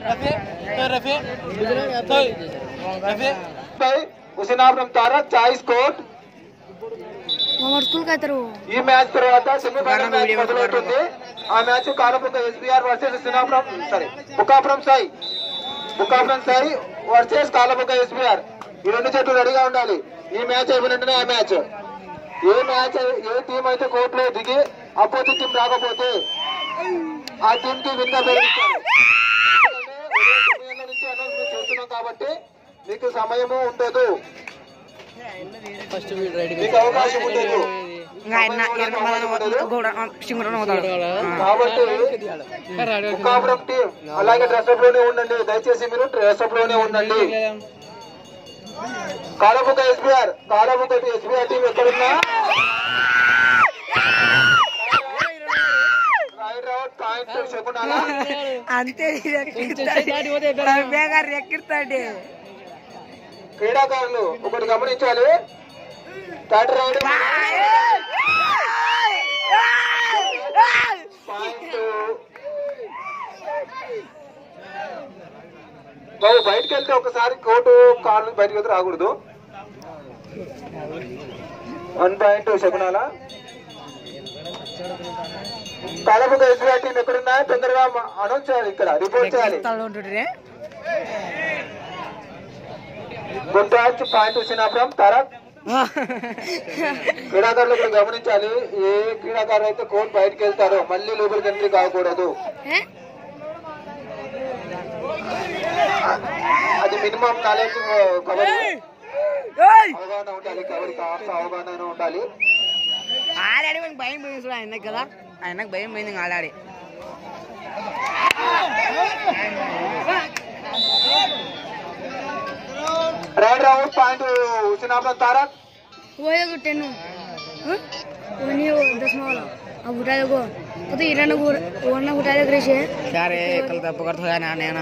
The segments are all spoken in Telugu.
హుసేనాపురం తారక్ చాయిస్ కోట్ మా స్కూల్కి అవుతారు ఈ మ్యాచ్ తర్వాత సెమీఫైనల్ మ్యాచ్ మొదలవుతుంది ఆ match కాలపుక SBR versus Husenapuram sorry Bukapuram Sai Bukapuram Sai versus Kalapuka SBR ఈ రెండు జట్లు రెడీగా ఉండాలి ఈ మ్యాచ్ అయిపోయినట్టునే ఆ మ్యాచ్ ఏ మ్యాచ్ ఏ టీం అయితే కోర్టులో దిగి అపోజిట్ టీం రాకపోతే ఆ టీం కి విన్ గా ప్రకటిస్తారు ఎందుకంటే ఉదయం తొమ్మిది గంటల నుంచి అనౌన్స్మెంట్ చేస్తున్నాం కాబట్టి మీకు సమయము ఉండదు మీకు అవకాశం ఉండదు ఇంకా ఆయన ఎనక మన గోడ సింగురం అవుతాడు కాబట్టి ముఖాపురం టీం అలాగే డ్రెస్ అప్ లోనే ఉండండి దయచేసి మీరు డ్రెస్ అప్ లోనే ఉండండి Kalabuka SBR Kalabuka SBR team ఎక్కడున్నా రైట్ అవుట్ పాయింట్ శకునాలా అంతే గారు ఎక్కిస్తాడు క్రీడాకారులు ఒకటి గమనించాలి థర్డ్ రైడ్ పాయింట్ బాబు బయటకు వెళ్తే ఒకసారి కోటు కార్లు బయటకు వెళ్తే రాకూడదు వన్ పాయింట్ శకునాల తలపుక ఎస్బీఐ టీం ఎక్కడున్నా తొందరగా అనౌన్స్ చేయాలి ఇక్కడ రిపోర్ట్ చేయాలి ఉంటుండ్రే గుంటాజ్ పాయింట్ సినాపురం తరక్ క్రీడాకారులు ఇక్కడ గమనించాలి ఏ క్రీడాకారులు అయితే కోర్టు బయటకు వెళ్తారో మళ్ళీ లోపలికి ఎంట్రీ కాకూడదు అది మినిమం నాలెడ్జ్ కబడ్డీ అవగాహన ఉండాలి కబడ్డీ కాస్త అవగాహన ఉండాలి ఆడాడి మనకి భయం పోయింది చూడ ఆయనకి కదా ఆయనకు భయం పోయింది ఇంకా ఆడాడి రైడ్ రౌండ్ పాయింట్ సినాపురం తారక్ वो एक टेन वो नहीं वो दसवा वाला अब उठा देखो वो तो इरान को वरना उठा देख रही है సరే కల్ తప్పు కడుతుందా నా నేను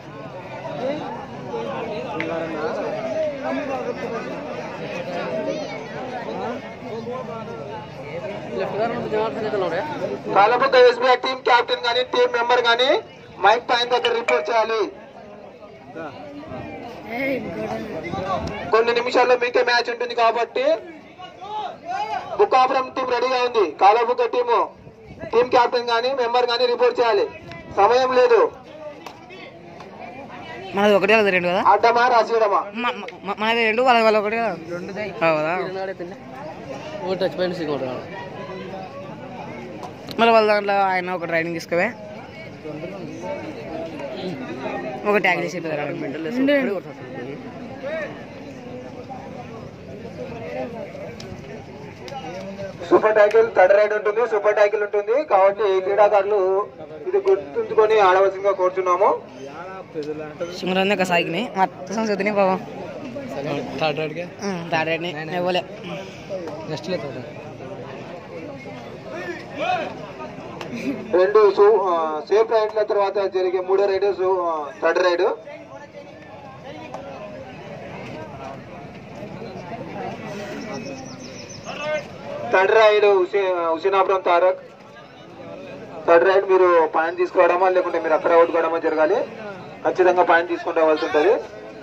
కాలబుగ్గ ఎస్బీఐ టీం కెప్టెన్ గానీ టీం మెంబర్ గానీ మైక్ పైన దగ్గర రిపోర్ట్ చేయాలి కొన్ని నిమిషాల్లో మీకే మ్యాచ్ ఉంటుంది కాబట్టి బుక్కాపురం టీం రెడీగా ఉంది కాలబుగ్గ టీము టీం కెప్టెన్ గానీ మెంబర్ గానీ రిపోర్ట్ చేయాలి సమయం లేదు మనది ఒకటే కదా రెండు కదా అడ్డమా రాసియడమా మ- మ- మనది రెండు వాళ్ళది వాళ్ళ ఒకటి కదా కదా మరి వాళ్ళ దాంట్లో ఆయన ఒక ట్రైనింగ్ తీసుకోవే ఒక ట్యాగ్ చేసి సూపర్ టైకిల్ థర్డ్ రైడ్ ఉంటుంది సూపర్ టైకిల్ ఉంటుంది కాబట్టి ఈ క్రీడాకారులు ఇది గుర్తుంచుకొని ఆడవలసిందిగా కోరుచున్నాము సింగరందే ఒక సాగిని మొత్తం సంస్కృతిని బాబా తాడేని ఇవ్వలే రెండు సు- ఆ, సేఫ్ రైడ్ల తర్వాత జరిగే మూడో రైడ్ సు- ఆ, థర్డ్ రైడ్ థర్డ్ రైడ్ హుసే- హుసేనాపురం తారక్ థర్డ్ రైడ్ మీరు పాయింట్ తీసుకోవడమా లేకుంటే మీరు అక్కడ కొట్టుకోవడమా జరగాలి ఖచ్చితంగా పాయింట్ తీసుకుని రావాల్సి ఉంటుంది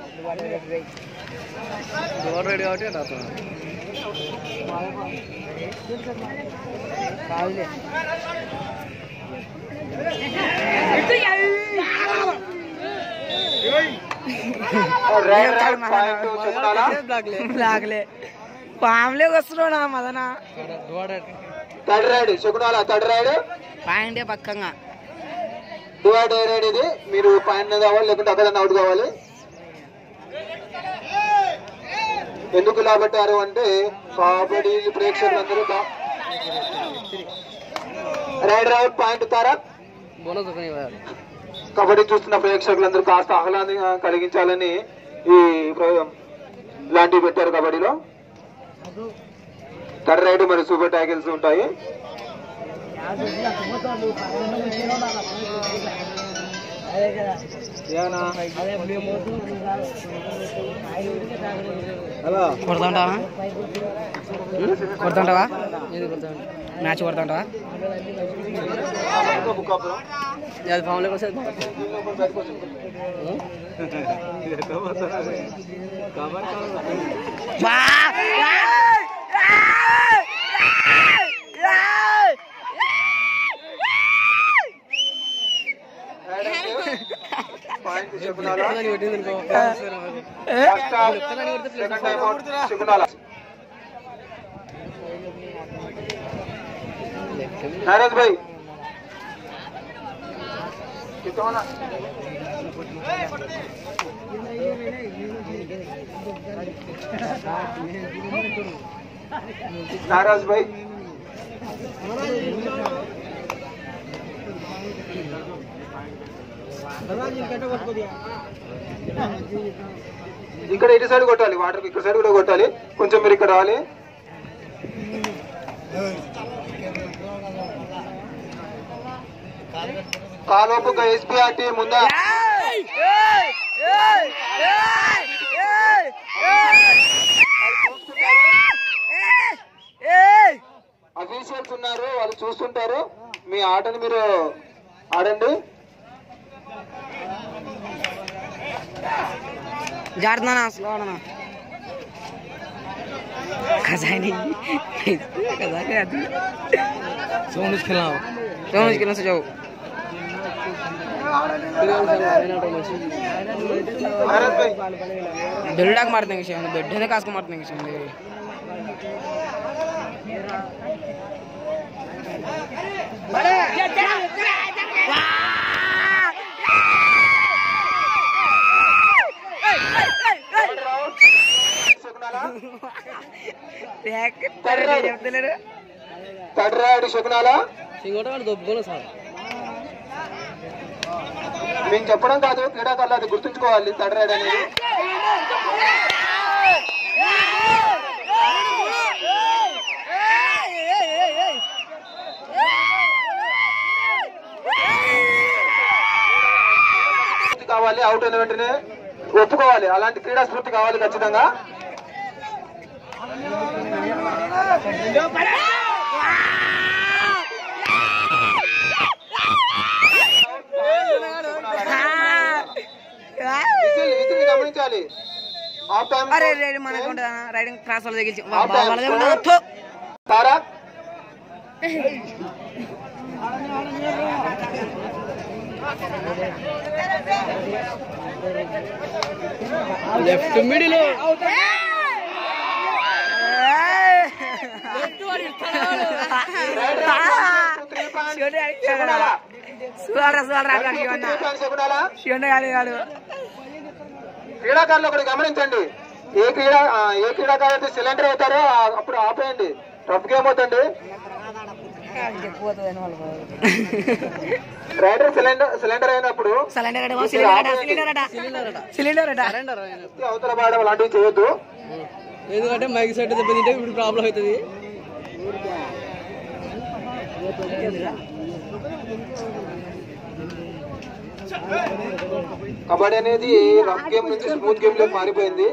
రైడ్ రైడ్ పాయింట్ చెప్తారా లాగలే పాములే వస్తున్నావు నా మదన థర్డ్ రైడ్ శకునాల థర్డ్ రైడ్ పాయింటే పక్కంగా డివైడ్ రైడ్ ఇది మీరు పాయింట్ కావాలి లేకుంటే అక్కడ అవుట్ కావాలి ఎందుకు ఇలా పెట్టారు అంటే కబడ్డీ ప్రేక్షకులందరూ కా- రైడ్ రైడ్ పాయింట్ తారా కబడ్డీ చూస్తున్న ప్రేక్షకులందరూ కాస్త ఆహ్లాదంగా కలిగించాలని ఈ ప్ర- ఇలాంటివి పెట్టారు కబడ్డీలో థర్డ్ రైడ్ మరి సూపర్ ట్యాకిల్స్ ఉంటాయి హలో కొడుతుంటావా కొడుతుంటావా మ్యాచ్ కొడుతుంటావా అది ఫామ్లోకి వస్తే point Shakunala first half second time out శకునాల నారాజ్ భాయ్ कितना होना नाराज भाई ఇక్కడ ఇటు సైడ్ కొట్టాలి వాటర్ ఇక్కడ సైడ్ కూడా కొట్టాలి కొంచెం మీరు ఇక్కడ రావాలి కాలోపు ఎస్బీఆర్ టీం ఉందా అఫీషియల్స్ ఉన్నారు వాళ్ళు చూస్తుంటారు మీ ఆటని మీరు ఆడండి జారుతున్నానా స్లో అన్నా खजानी खजानी आती सोमस खेला सोमस खेलने से जाओ భారత్ భాయ్ बेल्डाक मारते हैं किसी बेड ने कास को मारते हैं किसी శకునాలా చెప్తలేరు తడ్రాడు శకునాలా సింగోట దొబ్బుకున్నా సార్ మేము చెప్పడం కాదు క్రీడాకారులు అది గుర్తుంచుకోవాలి తడ్రాడు అనేది స్ఫూర్తి కావాలి అవుట్ అయిన వెంటనే ఒప్పుకోవాలి అలాంటి క్రీడా స్ఫూర్తి కావాలి ఖచ్చితంగా విజిల్ విజిల్ గమనించాలి హాఫ్ టైం అరే రైడ్ మనకు ఉంటుందా రైడింగ్ క్రాస్ వాళ్ళ దగ్గర Half time వాళ్ళదే score. ఉండదు థు. తారా లెఫ్ట్ మిడిల్ చూడరా చూడరా శకునాలా శివన్న కాదు కాదు క్రీడాకారులు ఒకటి గమనించండి ఏ క్రీడా ఆ, ఏ క్రీడాకారు అయితే సిలిండర్ అవుతారో ఆ- అప్పుడు ఆపేయండి రఫ్ గేమ్ అవుతుంది రైడర్ సిలిండర్ సిలిండర్ అయినప్పుడు సిలిండర్ అట సిలిండర్ అట సిలిండర్ అట సిలిండర్ అట అవతల పాడడం అలాంటివి చేయొద్దు ఎందుకంటే మైక్ సెట్ దెబ్బతింటే ఇప్పుడు ప్రాబ్లం అవుతుంది కబడ్డీ అనేది రఫ్ గేమ్ నుంచి స్మూత్ గేమ్ లోకి మారిపోయింది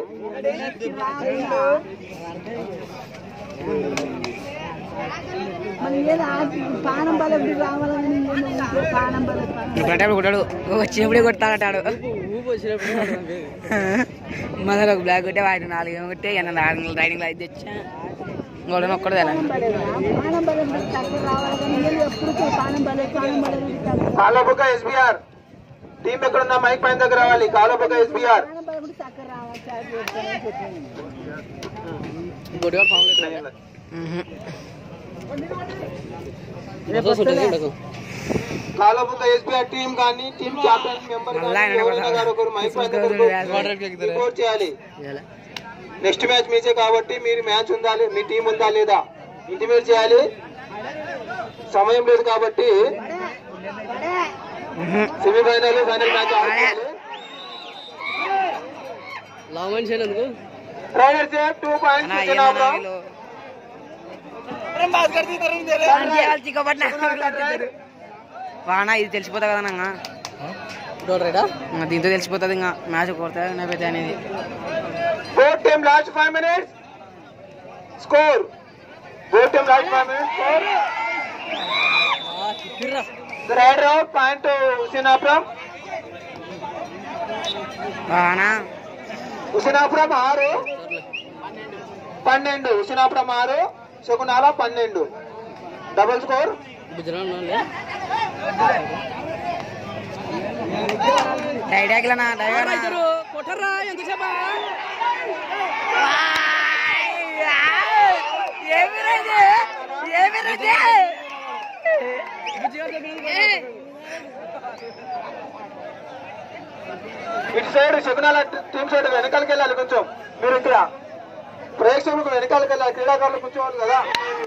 కొట్టాడు కొట్టాడు వచ్చినప్పుడే కొడతాడటాడు మొదలు ఒక బ్లాక్ కొట్టే వాటి నాలుగు ఏమో కొట్టే ఎన్న నాలుగు రైడింగ్ అయితే తెచ్చా గొడవ ఒక్కడు తెల కాలోబుక ఎస్బీఆర్ టీం ఎక్కడున్నా మైక్ పైన దగ్గర రావాలి కాలోబుక ఎస్బీఆర్ కాలోబుక ఎస్బీఆర్ టీం కానీ టీం క్యాప్టెన్ మెంబర్ మళ్ళా ఆయన ఎవరైనా గారు ఒకరు మైక్ పైన దగ్గర రిపోర్ట్ చేయాలి నెక్స్ట్ మ్యాచ్ మీచే కాబట్టి మీరు మ్యాచ్ ఉండాలి మీ టీం ఉందా లేదా ఇంటిమేట్ చేయాలి సమయం లేదు కాబట్టి సెమీఫైనల్ ఫైనల్ మ్యాచ్ ఆడాలి లాంగ్ మనిషి ఎందుకు రైడర్ సేఫ్ టూ పాయింట్స్ వానా ఇది తెలిసిపోతా కదా నంగా ఇంకా దీంతో తెలిసిపోతుంది ఇంకా మ్యాచ్ కొడతా నేపథ్యం అనేది Both team last five minutes. Score. Both team last five minutes. Score. The red round point to Usinapuram. బానా హుసినాపురం ఆరు పన్నెండు హుసినాపురం ఆరు శకునాల పన్నెండు డబుల్ స్కోర్ డైడాకిలనా డైవర్ ఇటు సైడ్ శకునాల టీం సైడ్ వెనకాలకి వెళ్ళాలి కొంచెం మీరు ఇక్కడ ప్రేక్షకులకు వెనకాలకి వెళ్ళాలి క్రీడాకారులు కూర్చోవాలి కదా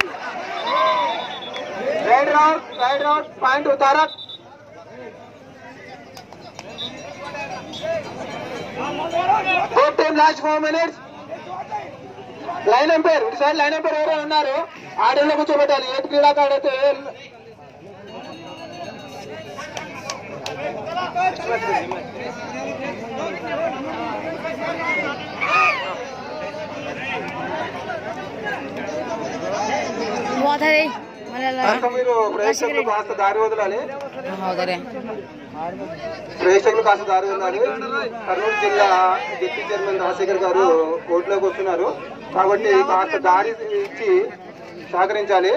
raid round raid round point Tarak both team last four minutes line umpire ఇటు సైడ్ లైన్ ఎంపైర్ ఎవరో ఉన్నారు ఆడియోలో కూర్చోబెట్టాలి ఏ క్రీడాకారుడు అయితే పోతుంది మళ్ళీ కనుక మీరు ప్రేక్షకులు కాస్త దారి వదలాలి అవుతారే ప్రేక్షకులు కాస్త దారి వదలాలి కర్నూలు జిల్లా డిప్యూటీ చైర్మన్ రాజశేఖర్ గారు కోర్టులోకి వస్తున్నారు కాబట్టి కాస్త దారి ఇచ్చి సహకరించాలి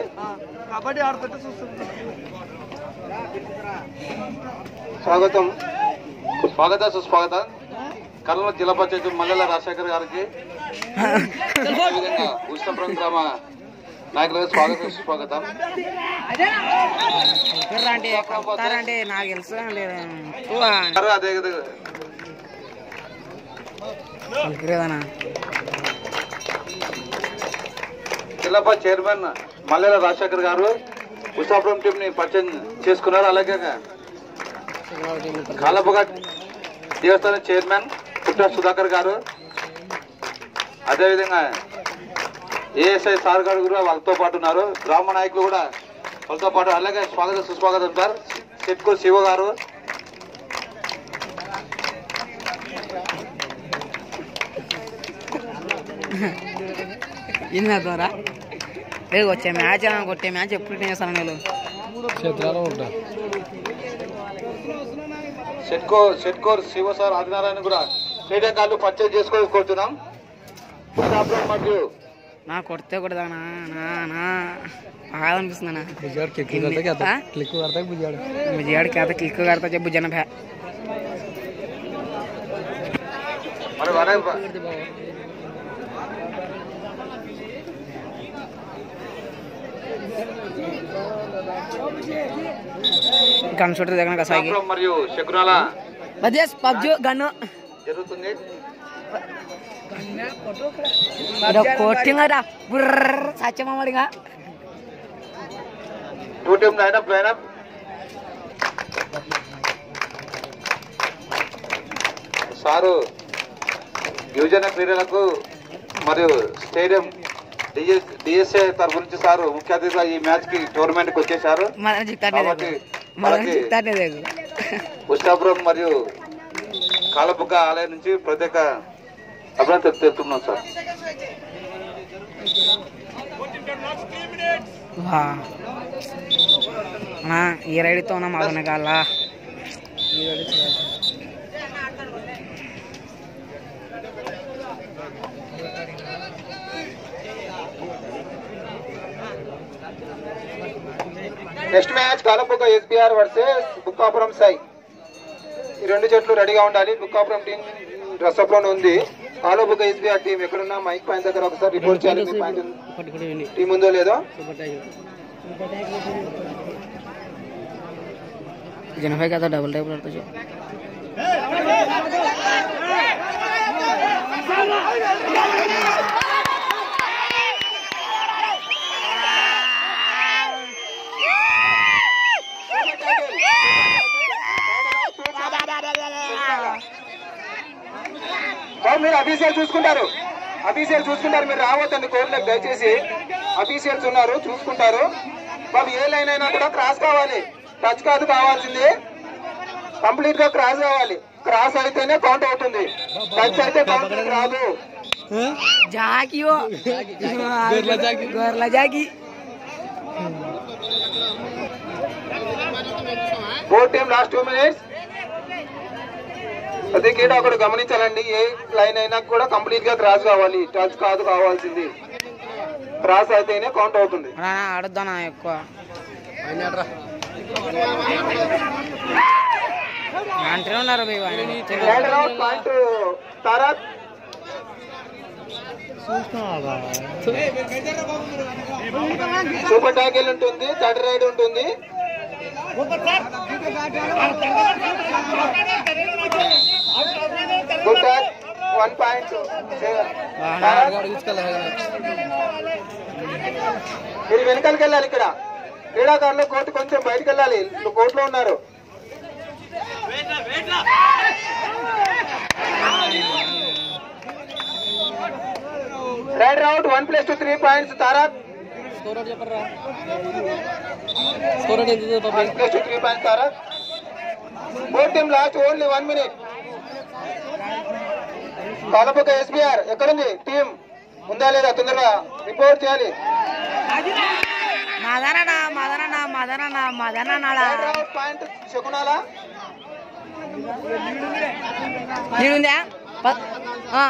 స్వాగతం స్వాగత సుస్వాగతం కర్నూలు జిల్లా పంచాయతీ మల్లెల రాజశేఖర్ గారికి అదేవిధంగా ఉష్ణపురం గ్రామ నాయకులకు స్వాగతం సుస్వాగతం అంటే కొడతారంటే నాకు తెలుసు లేదు గారు అదేవిధంగా లేదనా జిల్లా పంచాయతీ చైర్మన్ మల్లెల రాజశేఖర్ గారు ఉషాపురం టీం ని పరిచయం చేసుకున్నారు అలాగే కాలపగట్ దేవస్థానం చైర్మన్ పుట్ట సుధాకర్ గారు అదేవిధంగా ఏఎస్ఐ సార్ గారు కూడా వాళ్ళతో పాటు ఉన్నారు గ్రామ నాయకులు కూడా వాళ్ళతో పాటు అలాగే స్వాగతం సుస్వాగతం సార్ చెట్కు శివ గారు ఇందా ద్వారా రేపు వచ్చే మ్యాచ్ కొట్టే మ్యాచ్ ఎప్పుడు చేస్తాను నేను షెట్కో షెట్కోర్ శివ సార్ ఆదినారాయణ కూడా క్రీడాకారులు పర్చేజ్ చేసుకోవాలి కోరుతున్నాం ఉషాపురం మరియు నా కొడితే కొడదానా నా నా బాగా అనిపిస్తుందన్నా క్లిక్ करता बुझाड़ విజయాడికి आता క్లిక్ కడతా చెప్పు జన భే మరి వరే గన్ షూటర్ దగ్గర కసాయికి ఉషాపురం మరియు శకునాల బజేష్ పబ్జి గన్ను జరుగుతుంది కొట్టింగరా బుర్ర సత్యమామడిగా two team lineup lineup sir యువజన క్రీడలకు మరియు స్టేడియం డిఎస్ఏ తరఫు నుంచి సారు ముఖ్య అతిథిగా ఈ మ్యాచ్ కి టోర్నమెంట్ కి వచ్చేసారు మన చిక్తానే కాబట్టి మన వాళ్ళకి చిక్తానే దేగు ఉష్ణాపురం మరియు కాలబుగ్గ ఆలయం నుంచి ప్రత్యేక అభినందన తెలుపుతున్నాం సార్ వా అన్నా ఈ రైడ్తో ఉన్నా మా వెనకాల next match కాలపుక SBR versus Bukkapuram Sai ఈ రెండు జట్లు రెడీగా ఉండాలి బుక్కాపురం టీం డ్రెస్అప్ లోనే ఉంది కాలపుక ఎస్బీఆర్ టీం ఎక్కడున్నా మైక్ పాయింట్ దగ్గర ఒకసారి రిపోర్ట్ చేయాలి మీ పాయింట్ టీం ఉందో లేదో జనభై కదా డబుల్ టైప్ పడుతుంది బాబు మీరు అఫీషియల్ చూసుకుంటారు అఫీషియల్ చూసుకుంటారు మీరు రావద్దండి కోర్టులకు దయచేసి అఫీషియల్స్ ఉన్నారు చూసుకుంటారు బాబు ఏ లైన్ అయినా కూడా క్రాస్ కావాలి టచ్ కాదు కావాల్సింది కంప్లీట్ గా క్రాస్ కావాలి క్రాస్ అయితేనే కౌంట్ అవుతుంది టచ్ అయితే కౌంట్ రాదు జాకియో గొర్రెల జాకి. గొర్రెల జాకి board team last two minutes ప్రతి క్రీడ ఒకటి గమనించాలండి ఏ లైన్ అయినా కూడా కంప్లీట్ గా క్రాస్ కావాలి టచ్ కాదు కావాల్సింది క్రాస్ అయితేనే కౌంట్ అవుతుంది రానా ఆడొద్దానా ఎక్కువ అంటూనే ఉన్నారు భయ్ వాడిని. Raider out point Tarak super tackle ఉంటుంది థర్డ్ రైడ్ ఉంటుంది గుడ్ ట్యాక్ వన్ పాయింట్ మీరు వెనకాలకి వెళ్ళాలి ఇక్కడ క్రీడాకారులు కోర్టు కొంచెం బయటకు వెళ్ళాలి కోర్టులో ఉన్నారు raider out one plus two three points Tarak one plus two three points Tarak board team last only one minute పాలపక్క ఎస్బీఆర్ ఎక్కడుంది టీం ఉందా లేదా తొందరగా రిపోర్ట్ చేయాలి మదననా మదననా మదననా మదననాడా రైడర్ అవుట్ పాయింట్ శకునాలా నీడుందా ప- ఆ.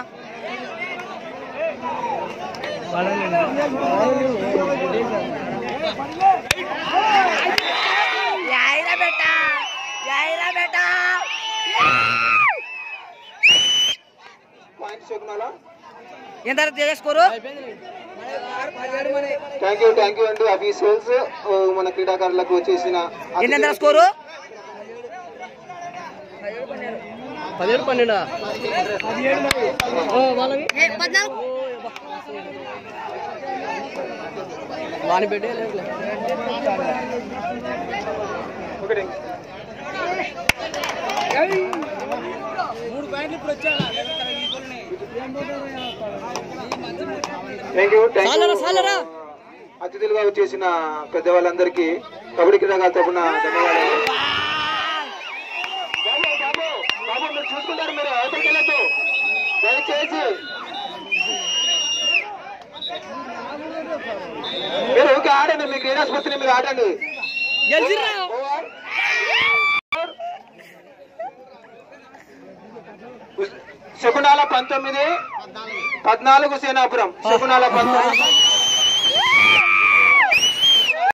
యాయిరా బెట్ట యాయిరా బెట్ట పాయింట్ శకునాలా ఎంత చేసుకోరు థ్యాంక్ యూ థ్యాంక్ యూ అండి అఫీషియల్స్ మన క్రీడాకారులకు వచ్చేసిన ఎన్నెంత స్కోరు పదిహేడు పన్నెండా ఏ, పద్నాలుగు వాని పెట్టే లేదు ఒకటి థ్యాంక్ యూ థ్యాంక్ యూ అతిథులుగా వచ్చేసిన పెద్దవాళ్ళందరికీ కబడ్డీ క్రీడాకారుల తరపున ధన్యవాదాలు బాబు, బాబు, బాబు, మీరు చూసుకుంటారు మీరు అవతలికి వెళ్ళొద్దు దయచేసి మీరు ఊరికే ఆడండి మీ క్రీడా స్ఫూర్తిని మీరు ఆడండి ఓవర్. శకునాల పంతొమ్మిది పద్నాలుగు సేనాపురం శకునాల పంతొమ్మిది